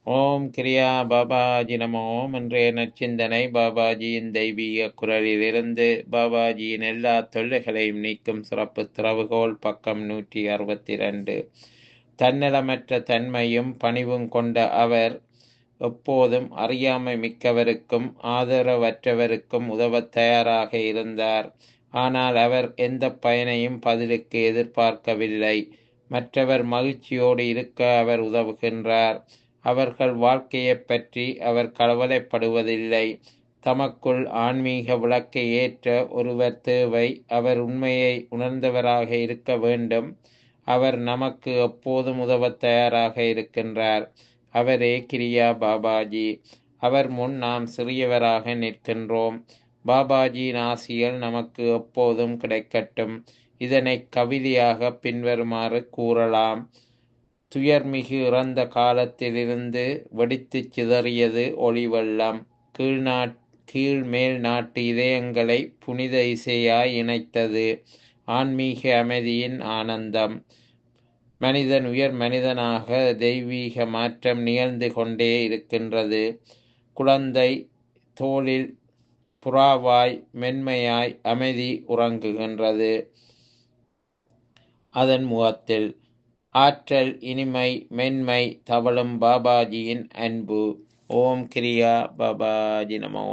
ஓம் கிரியா பாபாஜி நமோ ஓம் இன்றைய நச்சிந்தனை பாபாஜியின் தெய்வீக குரலிலிருந்து பாபாஜியின் எல்லா தொல்லைகளையும் நீக்கும் சிறப்பு திறவுகோல் பக்கம் நூற்றி அறுபத்தி ரெண்டு தன்னலமற்ற தன்மையும் பணிவும் கொண்ட அவர் எப்போதும் அறியாமை மிக்கவருக்கும் ஆதரவற்றவருக்கும் உதவத் தயாராக இருந்தார் ஆனால் அவர் எந்த பயனையும் பதிலுக்கு எதிர்பார்க்கவில்லை மற்றவர் மகிழ்ச்சியோடு இருக்க அவர் உதவுகின்றார் அவர்கள் வாழ்க்கையைப் பற்றி அவர் கவலைப்படுவதில்லை தமக்குள் ஆன்மீக விளக்கை ஏற்ற ஒருவர் தேவை அவர் உண்மையை உணர்ந்தவராக இருக்க வேண்டும் அவர் நமக்கு எப்போதும் உதவத் தயாராக இருக்கின்றார் அவரே கிரியா பாபாஜி அவர் முன் நாம் சிறியவராக நிற்கின்றோம் பாபாஜியின் ஆசிகள் நமக்கு எப்போதும் கிடைக்கட்டும் இதனை கவிதையாக பின்வருமாறு கூறலாம் துயர்மிகு இறந்த காலத்திலிருந்து வெடித்து சிதறியது ஒளிவெள்ளம் கீழ்நாட் கீழ் மேல் நாட்டு இதயங்களை புனித இசையாய் இணைத்தது ஆன்மீக அமைதியின் ஆனந்தம் மனிதன் உயர் மனிதனாக தெய்வீக மாற்றம் நிகழ்ந்து கொண்டே இருக்கின்றது குழந்தை தோளில் புறாவாய் மென்மையாய் அமைதி உறங்குகின்றது அதன் முகத்தில் ஆற்றல் இனிமை மென்மை தவளும் பாபாஜியின் அன்பு ஓம் கிரியா பாபாஜி நமோ